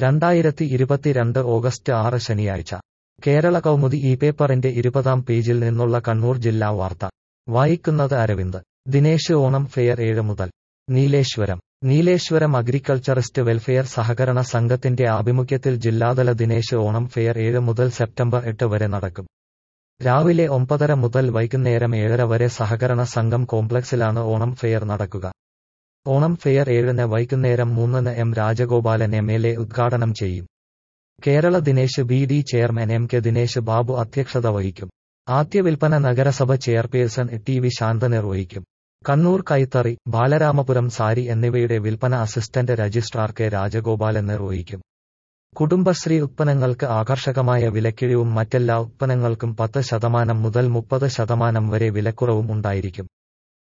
രണ്ടായിരത്തി ഇരുപത്തിരണ്ട് ഓഗസ്റ്റ് ആറ് ശനിയാഴ്ച കേരള കൗമുദി ഈ പേപ്പറിന്റെ ഇരുപതാം പേജിൽ നിന്നുള്ള കണ്ണൂർ ജില്ലാ വാർത്ത വായിക്കുന്നത് അരവിന്ദ് ദിനേശ് ഓണം ഫെയർ ഏഴ് മുതൽ നീലേശ്വരം നീലേശ്വരം അഗ്രികൾച്ചറിസ്റ്റ് വെൽഫെയർ സഹകരണ സംഘത്തിന്റെ ആഭിമുഖ്യത്തിൽ ജില്ലാതല ദിനേശ് ഓണം ഫെയർ ഏഴ് മുതൽ സെപ്റ്റംബർ എട്ട് വരെ നടക്കും രാവിലെ ഒമ്പതര മുതൽ വൈകുന്നേരം ഏഴര വരെ സഹകരണ സംഘം കോംപ്ലക്സിലാണ് ഓണം ഫെയർ നടക്കുക ഓണം ഫെയർ ഏഴിന് വൈകുന്നേരം മൂന്നിന് M Rajagopalan M L A ഉദ്ഘാടനം ചെയ്യും Kerala Dinesh B D chairman M K Dinesh Babu അധ്യക്ഷത വഹിക്കും ആദ്യ വിൽപ്പന നഗരസഭ ചെയർപേഴ്സൺ ടി വി ശാന്ത നിർവഹിക്കും കണ്ണൂർ കൈത്തറി ബാലരാമപുരം സാരി എന്നിവയുടെ വിൽപ്പന അസിസ്റ്റന്റ് രജിസ്ട്രാർ കെ രാജഗോപാലൻ നിർവഹിക്കും കുടുംബശ്രീ ഉത്പന്നങ്ങൾക്ക് ആകർഷകമായ വിലക്കിഴിവും മറ്റെല്ലാ ഉത്പന്നങ്ങൾക്കും പത്ത് ശതമാനം മുതൽ മുപ്പത് ശതമാനം വരെ വിലക്കുറവും ഉണ്ടായിരിക്കും